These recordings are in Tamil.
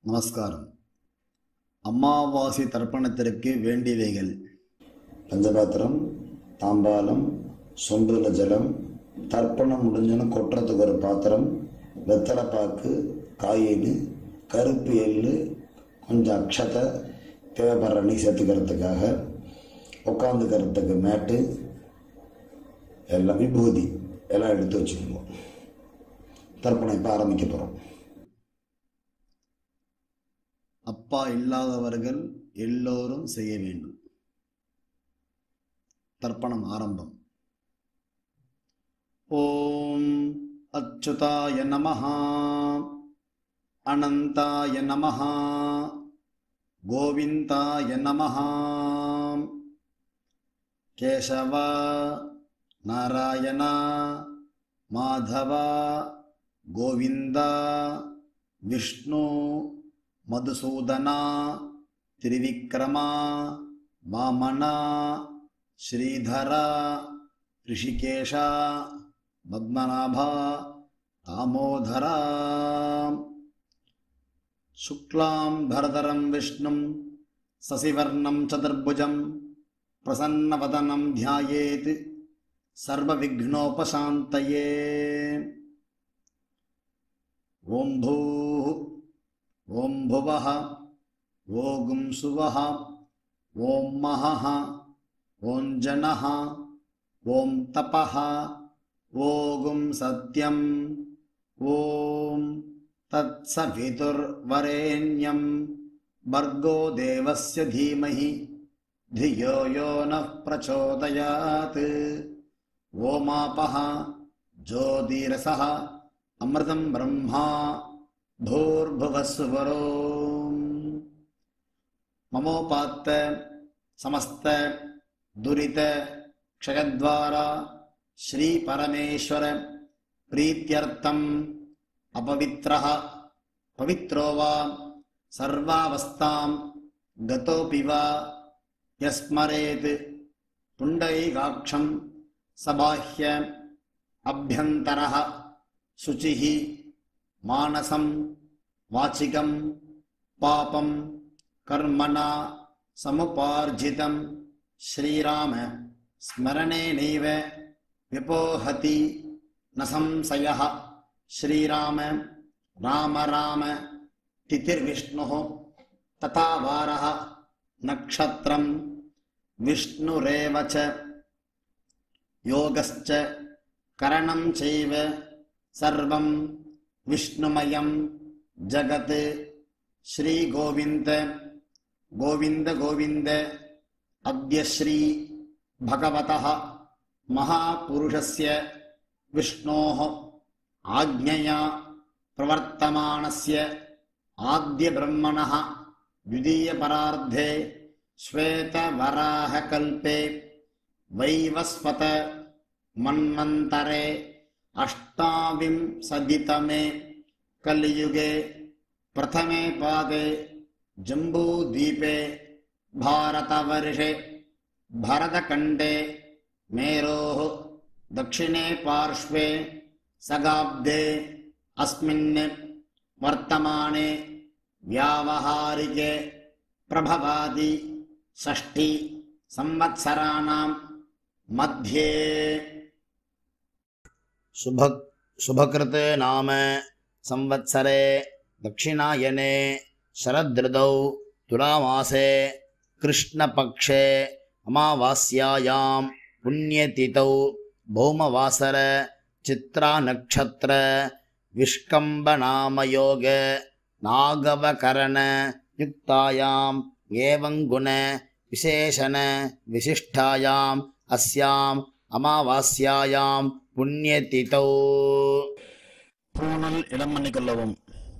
நமஸ்காரம் அமாவாசை தர்ப்பணத்திற்கு வேண்டியவைகள் பஞ்சபாத்திரம் தாம்பாலம் சொம்புல ஜலம் தர்ப்பணம் முடிஞ்சுன்னு கொட்டுறதுக்கு ஒரு பாத்திரம் வெத்தலைப்பாக்கு காயின் கருப்பு எள்ளு கொஞ்சம் அக்ஷதை தேவைப்படுற நீ சேர்த்துக்கிறதுக்காக உட்காந்துக்கிறதுக்கு மேட்டு எல்லாம் விபூதி எல்லாம் எடுத்து வச்சுக்கோங்க தர்ப்பணம் இப்போ ஆரம்பிக்க போகிறோம் அப்பா இல்லாதவர்கள் எல்லோரும் செய்ய வேண்டும் தர்ப்பணம் ஆரம்பம் ஓம் அச்சுதாய நமஹ அனந்தாய நமஹ கோவிந்தாய நமஹ கேசவ நாராயண மாதவ கோவிந்தா விஷ்ணு மதுசூதனா திரிவிக்ரமா வாமனா ஸ்ரீதரா ரிஷிகேஷா பத்மநாபா தாமோதரா शुक्लां भरधरं विष्णुं ससिवर्णं चतुर्भुजं प्रसन्नवदनं ध्यायेत् सर्वविघ्नोपशान्तये ॐ भूः ॐ भुवः ॐ सुवः ॐ महः ॐ जनः ॐ तपः ॐ सत्यम् ॐ तत्सवितुर्वरेण्यं भर्गो देवस्य धीमहि धियो यो नः प्रचोदयात् ओमापः ज्योतिरसः अमृतं ब्रह्मा भूर्भुवस्वरो ममोपात्त समस्त दुरित क्षयद्वारा श्रीपरमेश्वर प्रीत्यर्थम् अपवित्रः पवित्रो वा सर्वावस्थां गतोऽपि वा यस्मरेत् पुण्डरीकाक्षं सबाह्य अभ्यन्तरः शुचिः मानसं वाचिकं पापं कर्मणा समुपार्जितं श्रीराम स्मरणेनैव विपोहति न संशयः श्रीराम राम राम तिथिर्विष्णुः तथा वारः नक्षत्रं विष्णुरेव च योगश्च करणं चैव सर्वं विष्णुमयं जगत् श्रीगोविन्द गोविन्द गोविन्द अद्य श्री भगवतः महापुरुषस्य विष्णोः आज्ञया प्रवर्तमानस्य आद्यब्रह्मणः द्वितीयपरार्धे श्वेतवराहकल्पे वैवस्वत मन्वन्तरे अष्टाविंशतितमे कलियुगे प्रथमे पादे जम्बूद्वीपे भारतवर्षे भरतखण्डे मेरोः दक्षिणे पार्श्वे सगाब्दे अस्मिन् वर्तमाने व्यावहारिके प्रभवादि षष्टि संवत्सराणां मध्ये शुभ शुभकृते नाम संवत्सरे दक्षिणायने शरदृतौ तुलामासे कृष्णपक्षे अमावास्यायां पुण्यतिथौ भौमवासर चित्रानक्षत्र विष्कम्बनामयोग नागवकरणयुक्तायाम् एवं गुण विशेषण विशिष्टायाम् अस्याम् अमावास्यायाम् पुण्यतिथौ பூனல் இடம் பண்ணிக்கொள்ளவும்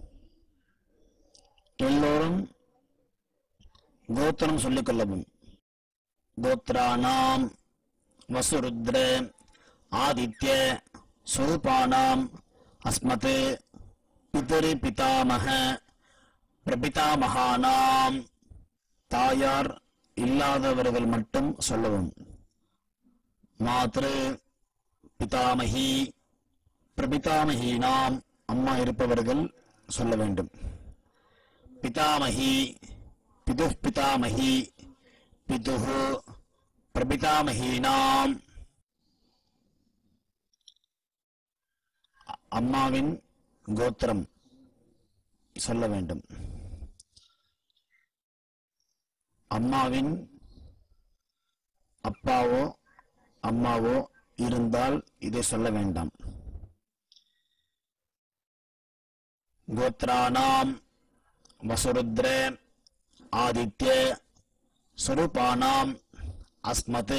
எல்லோரும் கோத்திரம் சொல்லிக் கொள்ளவும் கோத்ராணாம் வசுருத்ர ஆதித்ய சுரூபானாம் அஸ்மத் பிதரி பிதாமக பிரபிதாமகானாம் தாயார் இல்லாதவர்கள் மட்டும் சொல்லவும் மாத்ரு பிதாமகி பிரபிதாமகீனாம் அம்மா இருப்பவர்கள் சொல்ல வேண்டும் பிதாமகி பிதுः பிதாமகி பிதுः பிரபிதாமகீனாம் அ- அம்மாவின் கோத்திரம் சொல்ல வேண்டும் அம்மாவின் அப்பாவோ அம்மாவோ இருந்தால் இதை சொல்ல வேண்டாம் கோத்ராணாம் வசுருத்ர ஆதித்ய ஸ்வரூபானாம் அஸ்மத்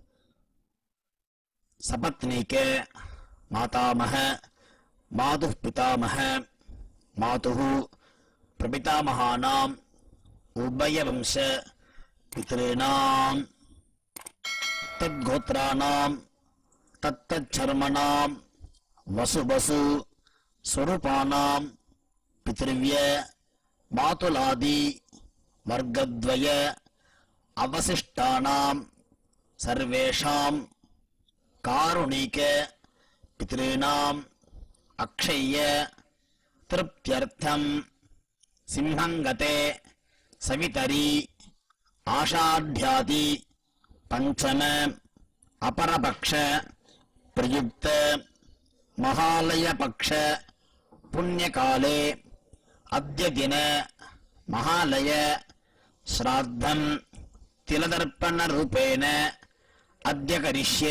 சபத்னிக மாதாமக மாதுः பிதாமக மாதுः பிரபிதாமகானாம் உபயவம்ச பித்ॄணாம் तद्गोत्राणां तत्तच्छर्मणां वसुवसु स्वरूपाणां पितृव्य मातुलादि वर्गद्वय अवशिष्टानां सर्वेषां कारुणिक पितॄणाम् अक्षय्य तृप्त्यर्थं सिंहङ्गते सवितरि आषाढ्यादि पञ्चम अपरपक्ष प्रयुक्त महालयपक्ष पुण्यकाले अद्य दिन महालय श्राद्धं तिलदर्पणरूपेण अद्य करिष्ये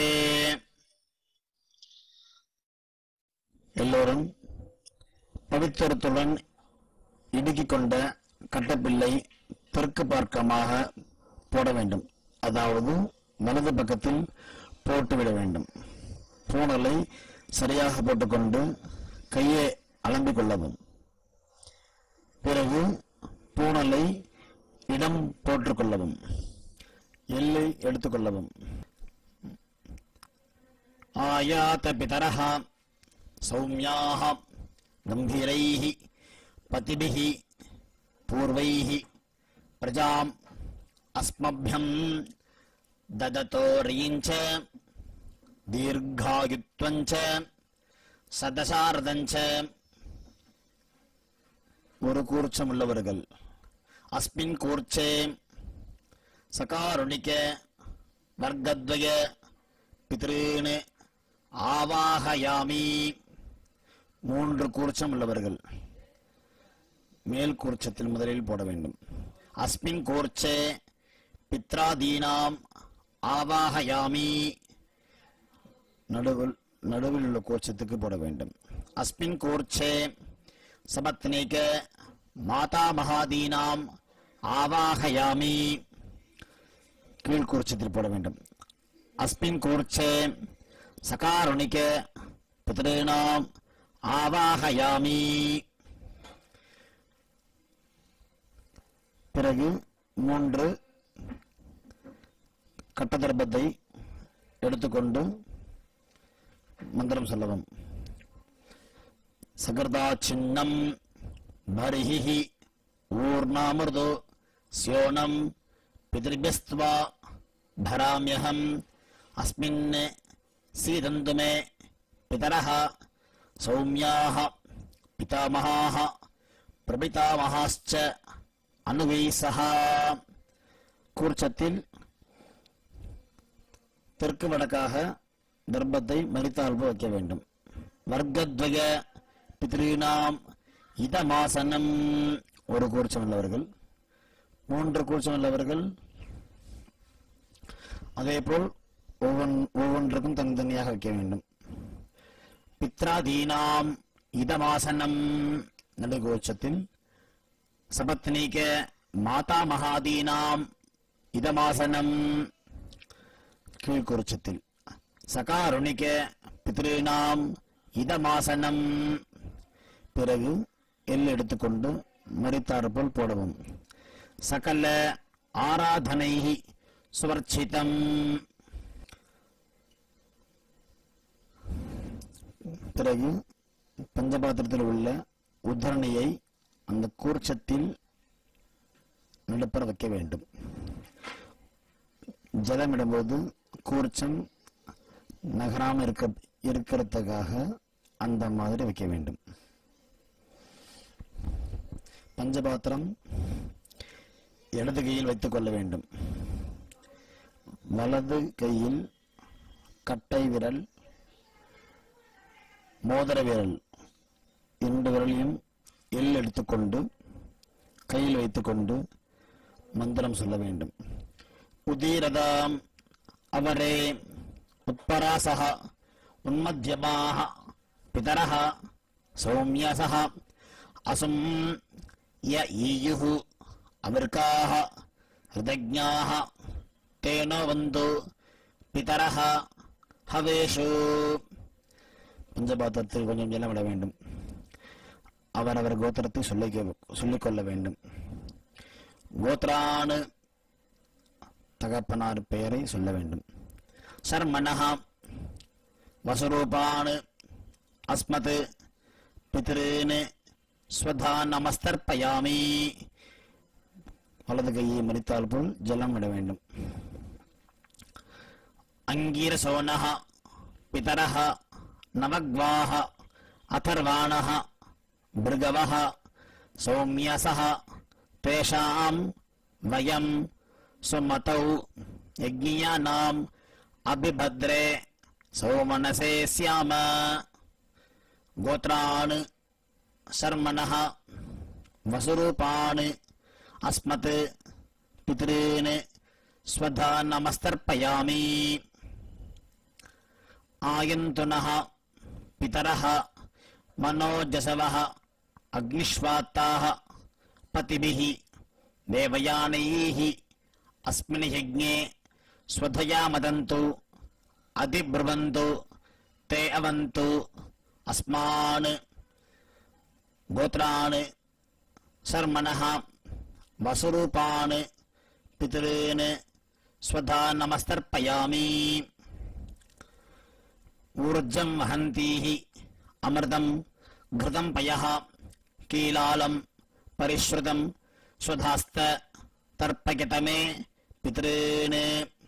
எல்லோரும் பவித்திரத்துடன் இடுக்கிக் கொண்ட கட்டப்பிள்ளை தெற்கு பார்க்கமாக போட வேண்டும் அதாவது வலது பக்கத்தில் போட்டுவிட வேண்டும் பூணலை சரியாக போட்டுக்கொண்டு கையை அலம்பிக் கொள்ளவும் பிறகு பூணலை இடம் போட்டுக்கொள்ளவும் எல்லை எடுத்துக்கொள்ளவும் ஆயாத பிதரः सौम्याः गम्भीरैः पतिभिः पूर्वैः प्रजाम् अस्मभ्यम् ददतो रयिञ्च दीर्घायुत्वञ्च சதசாரதஞ்ச ஒரு கூர்ச்சம் உள்ளவர்கள் அஸ்மின் கூர்ச்சே சகாருணிக வர்க்கத்வய பித்ருன்னு ஆவாகயாமி மூன்று கூர்ச்சம் உள்ளவர்கள் மேல் கூர்ச்சத்தில் முதலில் போட வேண்டும் அஸ்மின் கூர்ச்சே பித்ராதீனாம் ஆவாகயாமி நடுவில் நடுவில் உள்ள கூர்ச்சத்துக்கு போட வேண்டும் அஸ்மின் கூர்ச்சே சபத்னிக மாதா மகாதீனாம் ஆவாகயாமி கீழ் கூர்ச்சத்தில் போட வேண்டும் அஸ்மின் கூர்ச்சே சகாருணிக பிதॄணாம் ஆவாகயாமி பிறகு மூன்று கட்டதர்பத்தை எடுத்துக்கொண்டு மந்திரம் சொல்லவும் சகர்தா சின்னம் பரிஹி ஊர்ணாமிருது ஸ்யோனம் பிதிர்பியஸ்துவா भराम्यहम् अस्मिन् सीदन्तु मे पितरः सौम्याः पितामहाः प्रपितामहाश्च अनुवैसः கூர்ச்சத்தில் தெற்கு வடக்காக தர்ப்பத்தை மரித்தால்பு வைக்க வேண்டும் வர்க்கத்வய பித்ரீனாம் இதமாசனம் ஒரு கூர்ச்சம் உள்ளவர்கள் மூன்று கூர்ச்சம் உள்ளவர்கள் அதேபோல் ஒவ்வொன் ஒவ்வொன்றுக்கும் தனித்தனியாக வைக்க வேண்டும் பித்ராதீனாம் இதமாசனம் நடுகோச்சத்தில் சபத்னீக மாதா மகாதீனாம் இதமாசனம் கீழ்கோச்சத்தில் சகாருணிக பித்ருநாம் இதமாசனம் பிறகு எல் எடுத்துக்கொண்டு மறித்தாறு போல் போடவும் சகல ஆராதனை சுவர்ச்சிதம் பிறகு பஞ்சபாத்திரத்தில் உள்ள உத்தரணியை அந்த கூர்ச்சத்தில் நடுப்பற வைக்க வேண்டும் ஜலமிடும்போது கூர்ச்சம் நகராம இருக்க இருக்கிறதுக்காக அந்த மாதிரி வைக்க வேண்டும் பஞ்சபாத்திரம் இடது கையில் வைத்துக் கொள்ள வேண்டும் வலது கையில் கட்டை விரல் மோதிர விரல் இரண்டு விரலையும் எள் எடுத்துக்கொண்டு கையில் வைத்துக்கொண்டு மந்திரம் சொல்ல வேண்டும் உதீரதாம் அவரே உட்பராசக உன்மத்தியமாக பிதரः சௌமியசः அசும் ய ஈயுः அமிர்காः ஹிருதஜ்ஞாः தேனோ வந்து பிதரः ஹவேஷு பஞ்சபாத்திரத்தில் கொஞ்சம் ஜலம் விட வேண்டும் அவரவர் கோத்திரத்தை சொல்லிக்க சொல்லிக்கொள்ள வேண்டும் கோத்ரானு தகப்பனார் பெயரை சொல்ல வேண்டும் சர்மணஹா வசுரூபான் அஸ்மத் பித்ருன் ஸ்வதா நமஸ்தர்ப்பயாமி வலது கையை மறித்தால் போல் ஜலம் விட வேண்டும் அங்கீரசோனः பிதரः நவக்வாः அதர்வாணः भृगवः सौम्यसः तेषाम् वयम् सुमतौ यज्ञियानाम् अभिभद्रे सौमनसे स्याम गोत्रान् शर्मणः वसुरूपान् अस्मत् पितॄन् स्वधा नमस्तर्पयामि आयन्तुनः पितरः मनोजसवः अग्निष्वात्ताः पतिभिः देवयानैः अस्मिन् यज्ञे स्वधया मदन्तु अधिब्रुवन्तु ते अवन्तु अस्मान् गोत्रान् शर्मणः वसुरूपान् पितॄन् स्वधा नमस्तर्पयामि ऊर्जं वहन्तीः अमृतं घृतं पयः कीलालं परिश्रुतं स्वधास्त तर्पयत मे பித்ருன்னு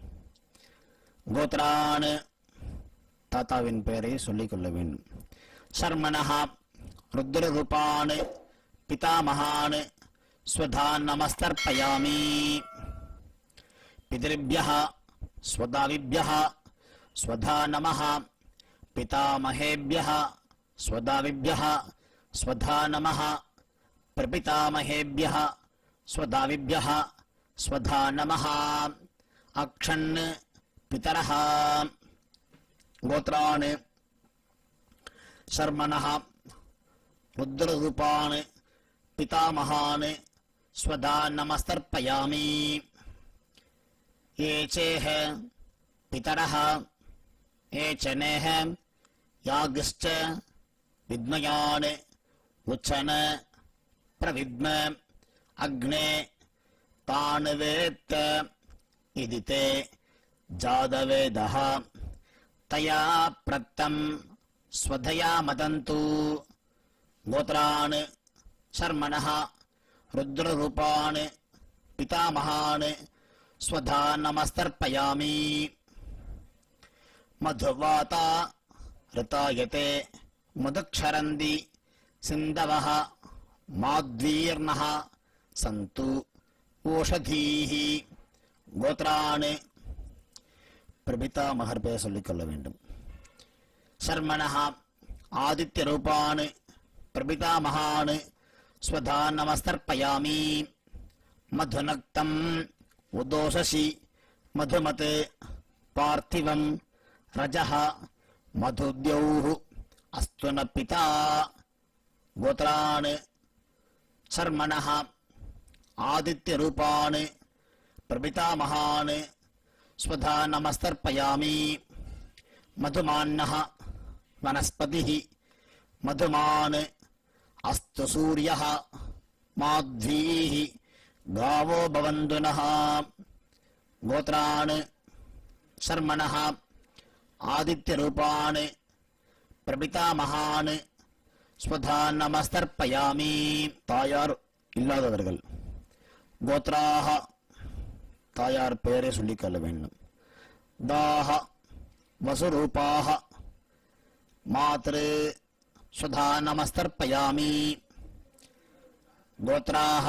கோத்ரான் தாத்தாவின் பெயரை சொல்லிக் கொள்ள வேண்டும் சர்மணஹா ருத்ரரூபான் பிதாமகான் ஸ்வதான் நமஸ்தர்ப்பயாமி பிதृभ्यः स्वदाविभ्यः स्वधा नमः पितामहेभ्यः स्वदाविभ्यः स्वधा नमः प्रपितामहेभ्यः स्वदाविभ्यः स्वधा नमः अक्षन् पितरः गोत्रान् शर्मणः रुद्ररूपान् पितामहान् स्वधा नमस्तर्पयामि ये चेह पितरः ये च नेह यागश्च विद्मयान् उचन प्रविद्म अग्ने तान् वेत्त इति ते जातवेदः तया प्रत्तं स्वधया मदन्तु गोत्रान् शर्मणः रुद्ररूपान् पितामहान् स्वधा नमस्तर्पयामि मधुवाता ऋतायते मुदक्षरन्ति सिन्धवः माध्वीर्णः सन्तु ஓஷதீஹ கோத்ரான் பிரபிதாமகர் பெயர் சொல்லிக் கொள்ள வேண்டும் சர்மணः ஆதித்யரூபான் பிரபிதாமகான் ஸ்வதா நமஸ்தர்ப்பயாமி மதுநக்தம் உதோஷசி மதுமத் பார்த்திவம் ரஜः மதுத்யௌः அஸ்து ந பிதா கோத்ரான் சர்மணः आदित्यरूपान् प्रपितामहान् स्वधा नमस्तर्पयामि मधुमान्नः वनस्पतिः मधुमान् अस्तु सूर्यः माध्वीः गावो भवन्तु नः गोत्रान् शर्मणः आदित्यरूपान् பிரபிதாமகான் ஸ்வதா நமஸ்தர்ப்பயாமி தாயார் இல்லாதவர்கள் கோத்ராக தாயார் பெயரை சொல்லிக் கொள்ள வேண்டும் தாஹ வசுரூபாக மாத்ரு சுதா நமஸ்தர்ப்பயாமி கோத்ராக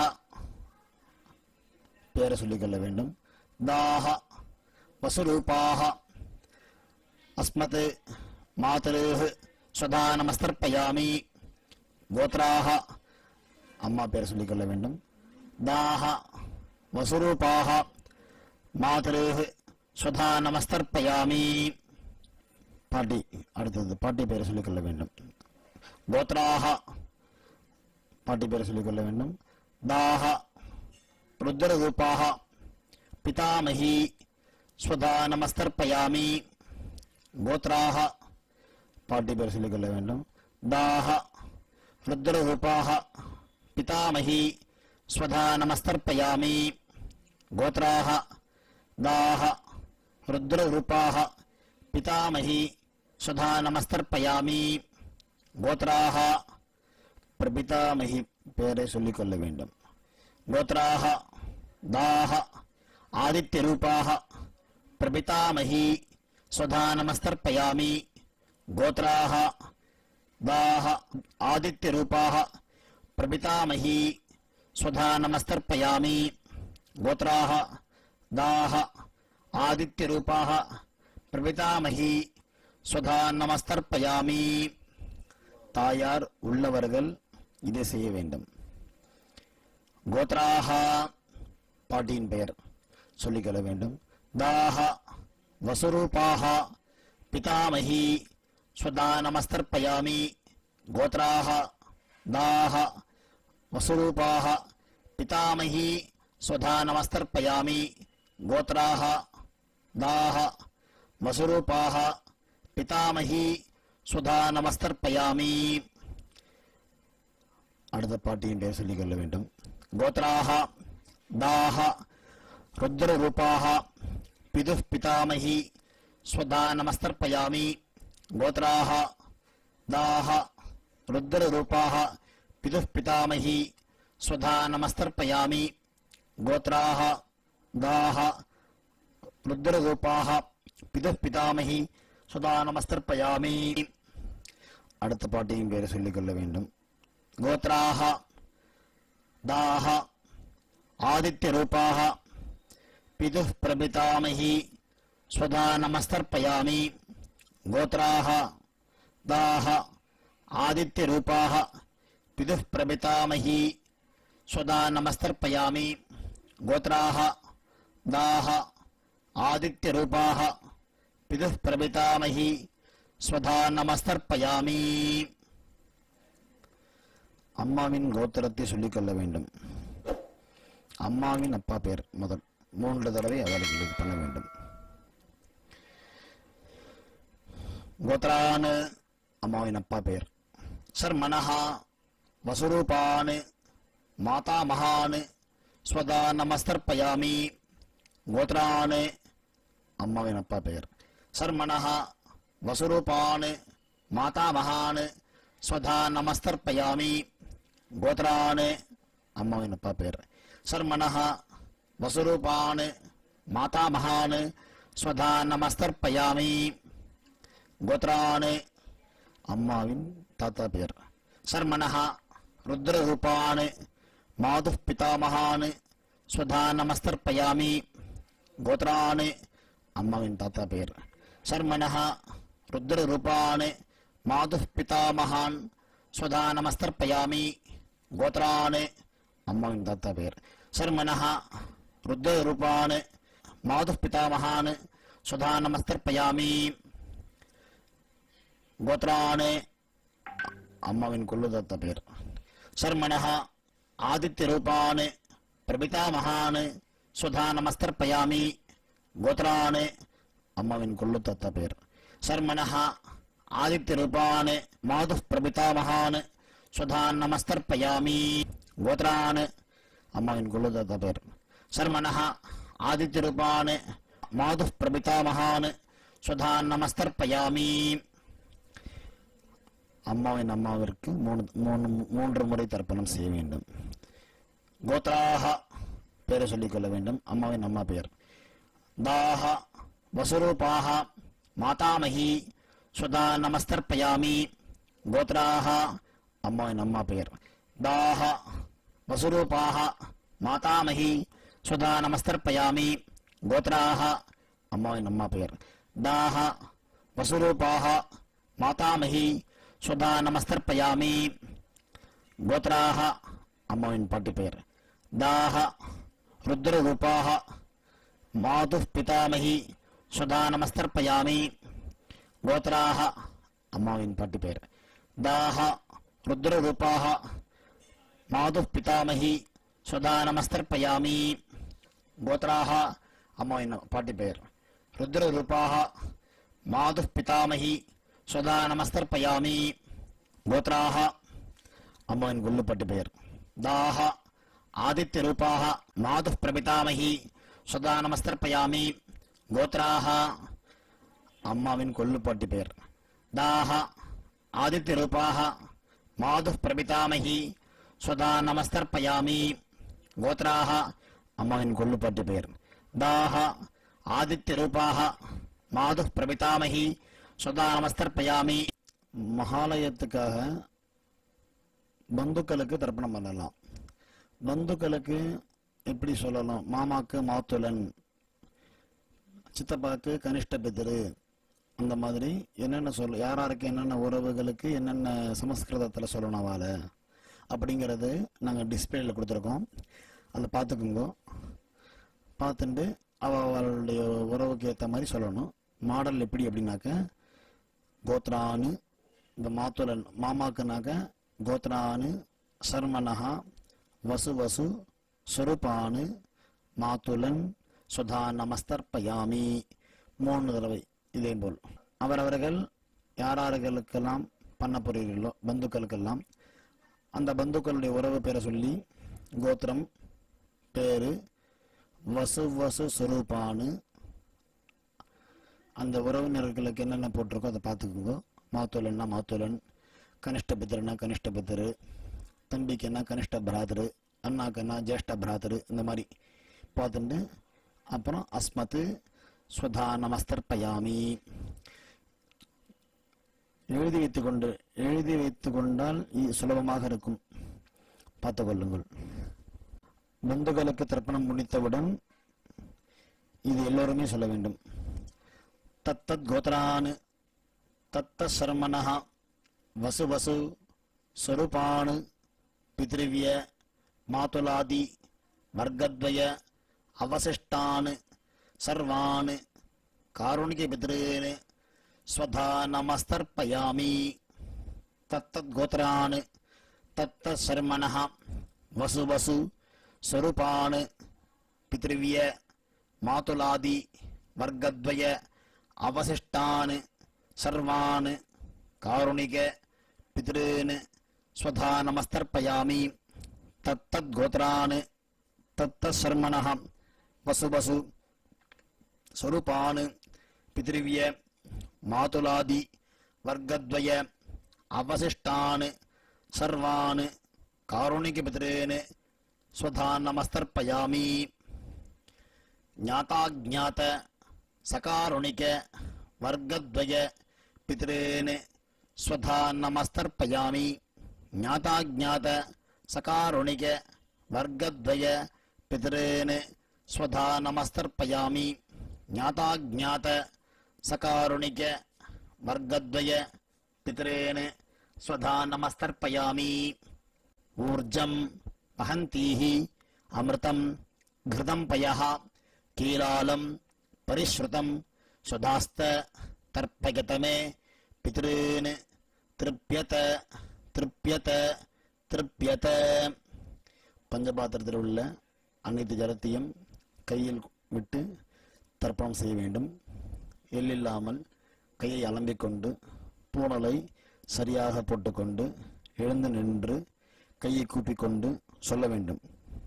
பேரை சொல்லிக்கொள்ள வேண்டும் தாஹ வசுரூபாக அஸ்மத் மாதருः ஸ்வதா நமஸ்தர்ப்பயாமி கோத்ராக அம்மா பேர் சொல்லிக்கொள்ள வேண்டும் தாஹ வசுரூபாக மாதருः ஸ்வதா நமஸ்தர்ப்பயாமி பாட்டி அடுத்தது பாட்டி பேரை சொல்லிக்கொள்ள வேண்டும் கோத்ராக பாட்டி பேரை சொல்லிக்கொள்ள வேண்டும் தாஹ ருத்ரரூபாக பிதாமகி ஸ்வதா நமஸ்தர்ப்பயாமி கோத்ராக பாட்டி பேர் சொல்லிக்கொள்ள வேண்டும் தாஹ ருத்ரரூபாக பிதாமகி ஸ்வதா நமஸ்தர்ப்பயாமி கோத்ராக தாஹ ருத்ரரூபாக பிதாமகி ஸ்வதா நமஸ்தர்ப்பயாமி கோத்ராக பிரபிதாமகி பேரை சொல்லிக்கொள்ள வேண்டும் கோத்ராக தாஹ ஆதித்யரூபாக பிரபிதாமகி ஸ்வதா நமஸ்தர்ப்பயாமி கோத்ராக தாஹ ஆதித்யரூபாக பிரபிதாமகி ஸ்வதா நமஸ்தர்ப்பயாமி கோத்ராக தாஹ ஆதித்யரூபாக பிரபிதாமகி ஸ்வதா நமஸ்தர்ப்பயாமி தாயார் உள்ளவர்கள் இதை செய்ய வேண்டும் கோத்ராக பாட்டியின் பெயர் சொல்லிக்கொள்ள வேண்டும் தாஹ வசுரூபாக பிதாமகி ஸ்வதா நமஸ்தர்ப்பயாமி கோத்ராக தாஹ வசுரூபாக பிதாமகி ஸ்வதா நமஸ்தர்ப்பயாமி கோத்ராக தாஹ வசுரூபாக பிதாமகி ஸ்வதா நமஸ்தர்ப்பயாமி அடுத்த பாட்டியின் பெயர் சொல்லிக்கொள்ள வேண்டும் கோத்ராக தாஹ ருத்ரரூபாக பிதுः பிதாமகி ஸ்வதா நமஸ்தர்ப்பயாமி கோத்ராக தாஹ ருத்ரரூபாக பிதுः பிதாமகி ஸ்வதா நமஸ்தர்ப்பயாமி கோத்ராக தாஹ ருத்ரரூபாக பிதுः பிதாமகி ஸ்வதா நமஸ்தர்ப்பயாமி அடுத்த பாட்டியின் பெயரை சொல்லிக்கொள்ள வேண்டும் गोत्राः दाः आदित्यरूपाः पितुः प्रपितामही स्वधा नमस्तर्पयामि गोत्राः दाः आदित्यरूपाः पितुः प्रपितामही स्वधा नमस्तर्पयामि गोत्राः दाः आदित्यरूपाः पितुः प्रपितामही स्वधा नमस्तर्पयामि அம்மாவின் கோத்திரத்தை சொல்லிக்கொள்ள வேண்டும் அம்மாவின் அப்பா பேர் முதல் மூன்று தடவை அவளுக்கு இது பண்ண வேண்டும் கோத்ரான் அம்மாவின் அப்பா பேர் சர்மனஹா வசுரூபான் மாதாமகான் ஸ்வதா நமஸ்தர்ப்பயாமி கோத்ரான் அம்மாவின் அப்பா பெயர் சர்மனஹா வசுரூபான் மாதாமகான் ஸ்வதா நமஸ்தர்ப்பயாமி கோத்ரான் அம்மாவின் அப்பா பேர் சர்மனஹ வசுரூபான் மாதாமகான் ஸ்வதா நமஸ்தர்ப்பயாமி கோத்ரான் அம்மாவின் தாத்தா பேர் சர்மனஹ ருத்ரரூபான் மாதுः பிதாமகான் ஸ்வதா நமஸ்தர்ப்பயாமி கோத்ரான் அம்மாவின் தாத்தா பேர் சர்மனஹ ருத்ரரூபான் மாதுः பிதாமகான் ஸ்வதா நமஸ்தர்ப்பயாமி கோத்ரான் அம்மாவின் தாத்தா பேர் சர்மனஹ ருத்ரரூபான் மாதுः பிதாமகான் ஸ்வதா நமஸ்தர்ப்பயாமி கோத்ரான் அம்மாவின் கொள்ளு தாத்தா பேர் சர்மனஹ ஆதித்யரூபான் பிரபிதாமகான் ஸ்வதா நமஸ்தர்ப்பயாமி கோத்ரான் அம்மாவின் கொள்ளு தாத்தா பேர் சர்மனஹ ஆதித்யரூபான் மாதுः பிரபிதாமகான் ஸ்வதா நமஸ்தர்ப்பயாமி கோத்ரான் அம்மாவின் கொள்ளு தாத்தா பேர் சர்மனஹ ஆதித்யரூபான் மாதுः பிரபிதாமகான் ஸ்வதா நமஸ்தர்ப்பயாமி அம்மாவின் அம்மாவிற்கு மூணு மூணு மூன்று முறை தர்ப்பணம் செய்ய வேண்டும் கோத்ராக பேரை சொல்லிக்கொள்ள வேண்டும் அம்மாவின் அம்மா பெயர் தாஹ வசுரூபாக மாதாமகி ஸ்வதா நமஸ்தர்ப்பயாமி கோத்ராக அம்மாவின் அம்மா பெயர் தாஹ वसुरूपाः मातामही स्वदा नमस्तर्पयामि गोत्राः அம்மாவின் அம்மா பெயர் தாஹ வசுரூபாக மாதாமகி ஸ்வதா நமஸ்தர்ப்பயாமி கோத்ராக அம்மாவின் பாட்டி பெயர் தாஹ ருத்ரரூபாக மாதுः பிதாமகி ஸ்வதா நமஸ்தர்ப்பயாமி கோத்ராக அம்மாவின் பாட்டி பெயர் தாஹ ருத்ரரூபாக மாதுः பிதாமகி ஸ்வதா நமஸ்தர்ப்பயாமி கோத்ராக அம்மாவின் பாட்டி பெயர் ருத்ரரூபாக மாதுः பிதாமகி ஸ்வதா நமஸ்தர்ப்பயாமி கோத்ராக அம்மாவின் கொல்லுப்பட்டு பெயர் தாஹ ஆதித்யரூபாக மாதுः பிரபிதாமகி ஸ்வதா நமஸ்தர்ப்பயாமி கோத்ராக அம்மாவின் கொல்லுப்பாட்டி பெயர் தாஹ ஆதித்யரூபாக மாதுः பிரபிதாமகி ஸ்வதா நமஸ்தர்ப்பயாமி கோத்ராக அம்மாவின் கொல்லுப்பாட்டி பெயர் தாஹ ஆதித்யரூபாக மாதுः பிரபிதாமகி ஸ்வதா நமஸ்தர்ப்பயாமி மகாலயத்துக்காக பந்துக்களுக்கு தர்ப்பணம் பண்ணலாம் பந்துக்களுக்கு எப்படி சொல்லலாம் மாமாக்கு மாத்துலன் சித்தப்பாக்கு கனிஷ்ட பிதிரு அந்த மாதிரி என்னென்ன சொல்ல யார் யாருக்கு என்னென்ன உறவுகளுக்கு என்னென்ன சமஸ்கிருதத்தில் சொல்லணும் அவளை அப்படிங்கிறது நாங்கள் டிஸ்பிளேல கொடுத்துருக்கோம் அதை பார்த்துக்குங்க பார்த்துட்டு அவ அவளுடைய உறவுக்கு ஏற்ற மாதிரி சொல்லணும் மாடல் எப்படி அப்படின்னாக்க கோத்ரானு இந்த மாத்துலன் மாமாக்குனாக்க கோத்ரானு சர்மனஹா வசு வசு ஸ்வரூபானு மாத்துலன் சுதா நமஸ்தர்ப்பயாமி மூணு தடவை இதே போல் அவரவர்கள் யாரார்களுக்கெல்லாம் பண்ண போறீர்களோ பந்துக்களுக்கெல்லாம் அந்த பந்துக்களுடைய உறவு பேரை சொல்லி கோத்திரம் பேரு வசு வசு சுரூபானு அந்த உறவினர்களுக்கு என்னென்ன போட்டிருக்கோ அதை பார்த்துக்குங்க மாத்துலன்னா மாத்துலன் கனிஷ்ட பித்திரனா கனிஷ்ட பித்திரு தம்பிக்குன்னா கனிஷ்ட பிராதரு அண்ணாக்குன்னா ஜேஷ்ட பிராதரு இந்த மாதிரி பார்த்துட்டு அப்புறம் அஸ்மத்து ஸ்வதா நமஸ்தர்ப்பயாமி எழுதி வைத்துக் கொண்டு எழுதி வைத்துக் கொண்டால் இ- சுலபமாக இருக்கும் பார்த்துக் கொள்ளுங்கள் பந்துகளுக்கு தர்ப்பணம் முடித்தவுடன் இது எல்லோருமே சொல்ல வேண்டும் தத்தத் கோத்ரான் தத்த சர்மணः வசு வசு ஸ்வரூபான் பித்ருவிய மாதுலாதி வர்க்கத்வய அவசிஷ்டான் சர்வான் காருணிக பித்ருன் ஸ்வதா நமஸ்தர்ப்பயாமி தத்தத் கோத்ரான் தத்த சர்மணः வசு வசு ஸ்வரூபான் பித்ருவிய மாதுலாதி வர்க்கத்வய அவசிஷ்டான் சர்வான் காருணிக பித்ருன் ஸ்வதா நமஸ்தர்ப்பயாமி தத்தத் கோத்ரான் தத்த சர்மணः வசு வசு ஸ்வரூபான் பித்ருவிய மாதுலாதி வர்க்கத்வய அவசிஷ்டான் சர்வான் காருணிக பித்ருன் ஸ்வதா நமஸ்தர்ப்பயாமி ज्ञाताज्ञात सकारुणिक वर्गद्वय पितॄन् स्वधा नमस्तर्पयामि ज्ञाताज्ञात सकारुणिक वर्गद्वय पितॄन् स्वधा नमस्तर्पयामि ज्ञाताज्ञात सकारुणिक वर्गद्वय पितॄन् स्वधा नमस्तर्पयामि ऊर्जम् वहन्तीः अमृतम् घृतम् पयः कीलालम् परिश्रुतम् सुधास्त तर्पयत मे पितॄन् திருப்பியத திருப்பியத திருப்பியத பஞ்சபாத்திரத்தில் உள்ள அனைத்து ஜலத்தையும் கையில் விட்டு தர்ப்பணம் செய்ய வேண்டும் எள்ளில்லாமல் கையை அலம்பிக் கொண்டு பூணலை சரியாக போட்டுக்கொண்டு எழுந்து நின்று கையை கூப்பிக்கொண்டு சொல்ல வேண்டும்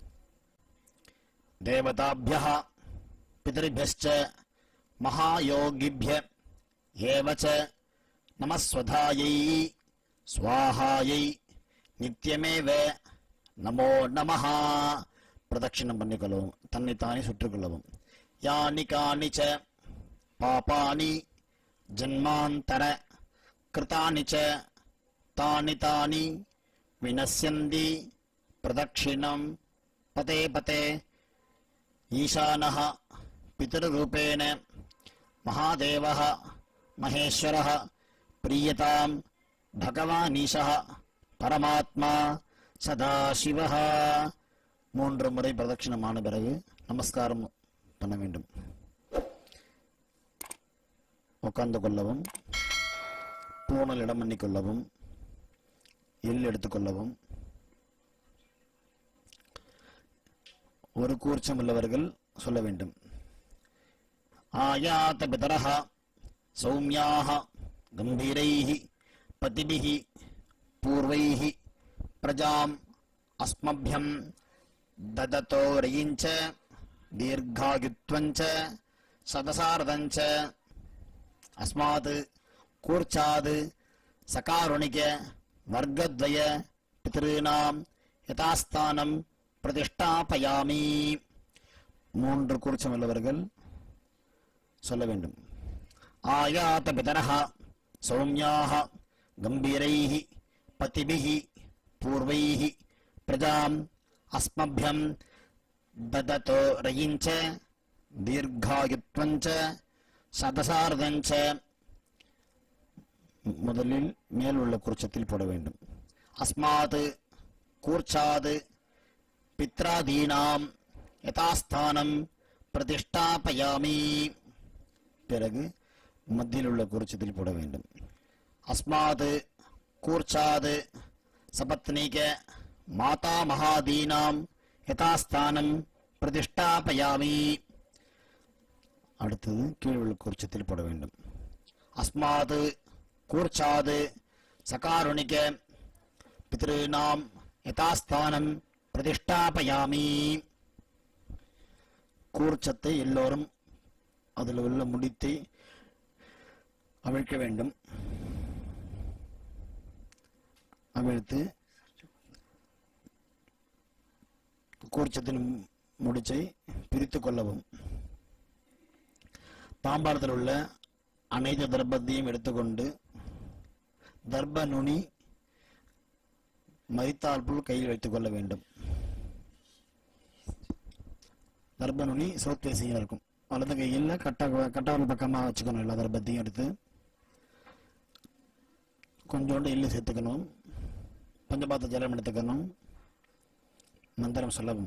देवताभ्यः पितृभ्यश्च महायोगिभ्य एव च नमस्वधायै स्वाहायै நித்தியமேவ நமோ நமஹ பிரதட்சிணம் பண்ணிக்கொள்ளவும் தன்னைத்தானே சுற்றிக்கொள்ளவும் யானி காணி ச பாபானி ஜன்மாந்தர கிருதானி ச தானி தானி வினஸ்யந்தி प्रदक्षिणम् पते पते ईशानः पितृरूपेण महादेवः महेश्वरः प्रीयताम् भगवानीशः பரமாத்மா சதாசிவஹ மூன்று முறை பிரதட்சிணமான பிறகு நமஸ்காரம் பண்ண வேண்டும் உட்கார்ந்து கொள்ளவும் பூணல் இடம் பண்ணிக் கொள்ளவும் எள் எடுத்துக்கொள்ளவும் ஒரு கூர்ச்சம் உள்ளவர்கள் சொல்ல வேண்டும் ஆயாத பிதரஹ சௌமியாக கம்பீரைः பதிபிः பூர்வைः பிரஜாம் அஸ்மभ्यं ददतो रयिञ्च दीर्घायुत्वञ्च सदसार्धञ्च अस्मात् कूर्चाद् सकारुणिक वर्गद्वय पितॄणां யதாஸ்தானம் பிரதிஷ்டாபயாமி மூன்று கூர்ச்சம் உள்ளவர்கள் சொல்ல வேண்டும் ஆயாத பிதரஹ சௌமியாக கம்பீரைः பதிபிः பூர்வைः பிரஜாம் அஸ்மभ्यம் ददतो रयिञ्च दीर्घायुत्वञ्च சதசார்தஞ்ச முதலில் மேல் உள்ள கூர்ச்சத்தில் போட வேண்டும் அஸ்மாத் கூர்ச்சாத் பித்ராதீனாம் யதாஸ்தானம் பிரதிஷ்டாபயாமி பிறகு மத்தியில் உள்ள கூர்ச்சத்தில் போட வேண்டும் அஸ்மாத் கூர்ச்சாத் சபத்னிக மாதா மகாதீனாம் யதாஸ்தானம் பிரதிஷ்டாபயாமி அடுத்தது கீழ் உள்ள கூர்ச்சத்தில் போட வேண்டும் அஸ்மாத் கூர்ச்சாத் சகாருணிக பித்ருநாம் யதாஸ்தானம் பிரதிஷ்டாபயாமி கூர்ச்சத்தை எல்லோரும் அதில் உள்ள முடித்தை அவிழ்க்க வேண்டும் அவிழ்த்து கூர்ச்சத்தின் முடிச்சை பிரித்து கொள்ளவும் தாம்பாளத்தில் உள்ள அனைத்து தர்ப்பத்தையும் எடுத்துக்கொண்டு தர்ப்ப நுனி மரித்தால் போல் கையில் வைத்துக் கொள்ள வேண்டும் தர்ப்ப நுனி சோத்வேசியம் இருக்கும் வலது கையில் கட்ட கட்டவரல் பக்கமாக வச்சுக்கணும் எல்லா தர்ப்பத்தையும் எடுத்து கொஞ்சோண்டு எள்ளு சேர்த்துக்கணும் பஞ்சபாத்த ஜலம் எடுத்துக்கணும் மந்திரம் சொல்லவும்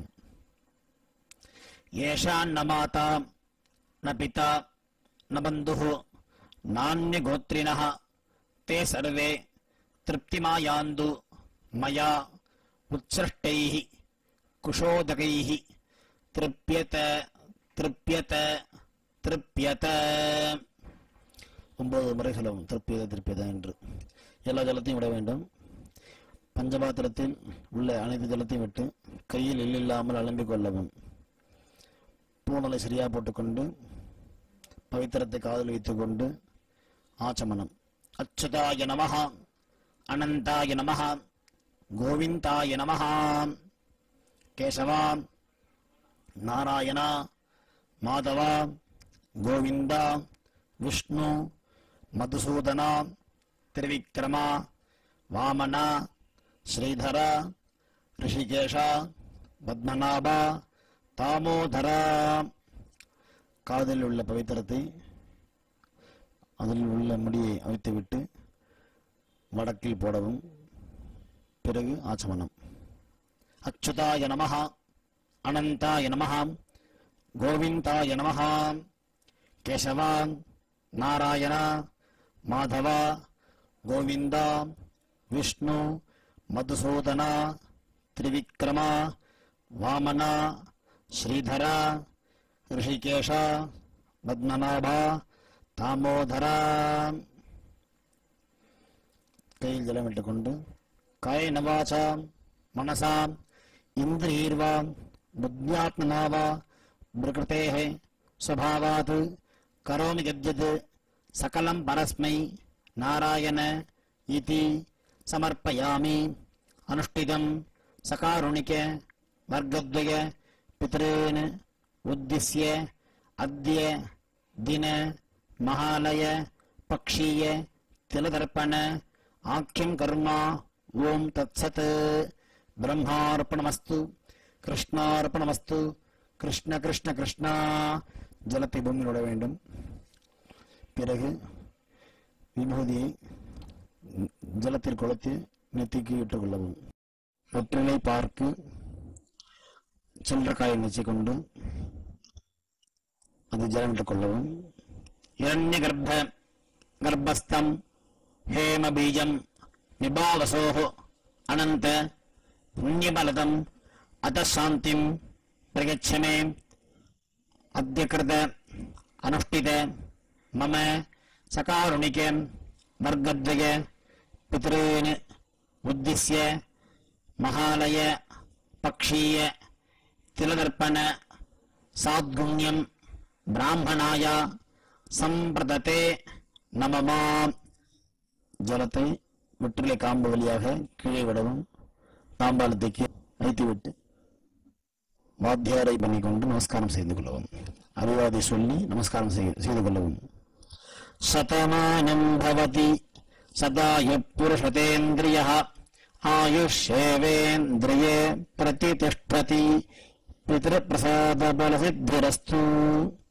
ஏஷான் ந மாதா ந பிதா ந பந்துः நானியகோத்ரிணः ते सर्वे तृप्तिमायान्तु मया उत्सृष्टैः कुशोदकैः तृप्यत तृप्यत तृप्यत ஒன்பது முறை சொல்லவும் திருப்பியத திருப்பியத என்று எல்லா ஜலத்தையும் விட வேண்டும் பஞ்சபாத்திரத்தில் உள்ள அனைத்து ஜலத்தையும் விட்டு கையில் எள்ளில்லாமல் அலம்பிக் கொள்ளவும் பூணலை சரியாக போட்டுக்கொண்டு பவித்திரத்தை காதில் வைத்துக்கொண்டு ஆச்சமனம் அச்சுதாய நமஹ அனந்தாய நமஹ கோவிந்தாய நமஹ கேசவா நாராயணா மாதவா கோவிந்தா விஷ்ணு மதுசூதனா திருவிக்ரமா வாமனா ஸ்ரீதரா ரிஷிகேஷா பத்மநாபா தாமோதரா காதில் உள்ள பவித்திரத்தை அதில் உள்ள முடியை அவித்துவிட்டு வடக்கில் போடவும் பிறகு ஆச்சமனம் அச்சுதாய நமஹ அனந்தாய நமஹ கோவிந்தாய நமஹ கேசவா நாராயணா மாதவா கோவிந்தா விஷ்ணு மதுசூதனா திரிவிக்ரமா வாமனா ஸ்ரீதரா ரிஷிகேஷா பத்மநாபா தாமோதரா கையில் ஜலம் இட்டுக்கொண்டு காயன வாசா மனசா இந்திரியர்வா புத்தியாத்மனா வா பிரகிருதேः स्वभावात् करोमि यद्यत् सकलं परस्मै नारायण इति समर्पयामि अनुष्ठितं सकारुणिक वर्गद्वय पितॄन् उद्दिश्य अद्य दिन महालय पक्षीय तिलदर्पण आख्यं कर्म ॐ तत्सत् பிரம்மார்ப்பணமஸ்து கிருஷ்ணார்ப்பணமஸ்து கிருஷ்ண கிருஷ்ண கிருஷ்ணா ஜலத்தை பூமியில் விட வேண்டும் பிறகு விபூதியை ஜலத்தில் கொளுத்தி நெத்திக்கு இட்டுக் கொள்ளவும் வெற்றிலை பார்க்கு சில்லறக்காயை வச்சுக்கொண்டு அது ஜலம் இட்டுக் கொள்ளவும் இரண்ய கர்ப்ப கர்ப்பஸ்தம் ஹேம பீஜம் விபாவசோः அனந்த புண்ணியபலதம் அத சாந்திம் பிரயச்சமே அத்ய கிருத அனுஷ்டித மம சகாருணிக வர்க்கத்வய பித்ரூன் உத்திஸ்ய மகாலய பக்ஷீய திலதர்ப்பண சாத்குண்யம் பிராமணாய சம்பிரதத்தே நமமாம் ஜலத்தை வெற்றிலை காம்பு வழியாக கீழே விடவும் தாம்பாளத்துக்கு வைத்துவிட்டு வாத்தியாரை பண்ணிக்கொண்டு நமஸ்காரம் செய்து கொள்ளவும் அபிவாதி சொல்லி நமஸ்காரம் செய்ய- செய்து கொள்ளவும் சதமானம் பவதி சதாய புருஷதேந்திரிய ஆயுஷேவேந்திரியே பிரதிதிஷ்டதி பிதೃಪ್ರಸಾದ ಬಲಸಿದ್ಧಿರಸ್ತು